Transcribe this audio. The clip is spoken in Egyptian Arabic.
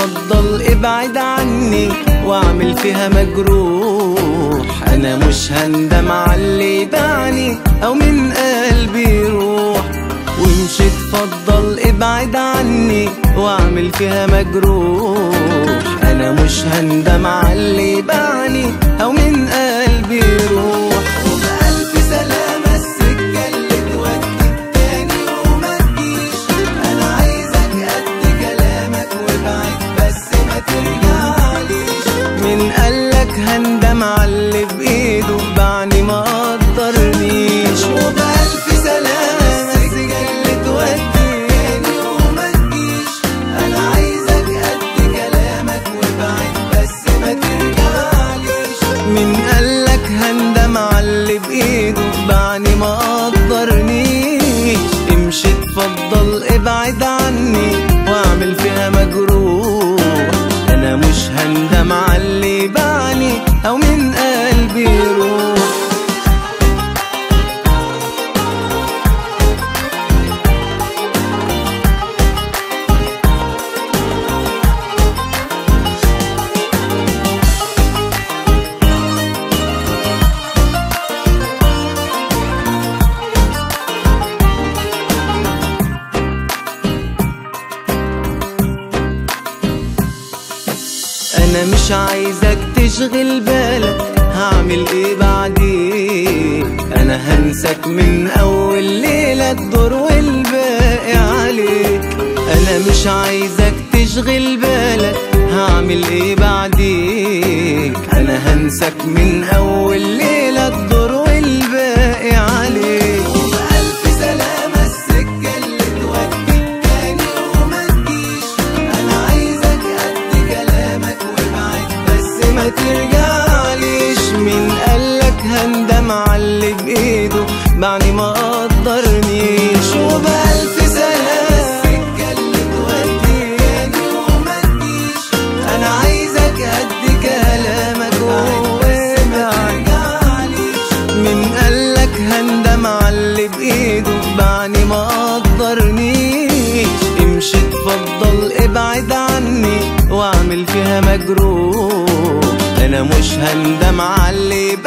اتفضل ابعد عني واعمل فيها مجروح انا مش هندم على اللي باعني او من قلبي يروح وامشي اتفضل ابعد عني واعمل فيها مجروح انا مش هندم على اللي باعني او من قلبي يروح وبألف سلامة السكة اللي توديك تاني وما تجيش انا عايزك قد كلامك وابعد بس ما ترجعليش من قالك هندم على اللي بايده بعني ما قدرنيش وبألف سلامة السكة اللي توديك تاني وما تجيش انا عايزك قد كلامك وابعد بس ما ترجعليش من قالك هندم على اللي بايده بعني ما قدرنيش امشي اتفضل ابعد عني واعمل فيها مجروح انا مش هندم على اللي بعني او من قلبي يروح انا مش عايزك تشغل بالك هعمل ايه بعدين انا هنسك من اول ليلة الدور والباقي عليك انا مش عايزك تشغل بالك هعمل ايه بعديك انا هنسك من اول ليلة الدور والباقي عليك وبألف سلامة السكة اللي توديك تاني وما تجيش انا عايزك قد كلامك وابعد بس ما ترجعليش من قالك هندم على اللي بايده بعد ما قدرنيش وبألف سلامة السكة اللي توديك تاني وما تجيش انا عايزك قد كلامك وابعد من قالك هندم على اللي بايده بعني ما قدرنيش امشي اتفضل ابعد عني واعمل فيها مجروح انا مش هندم على اللي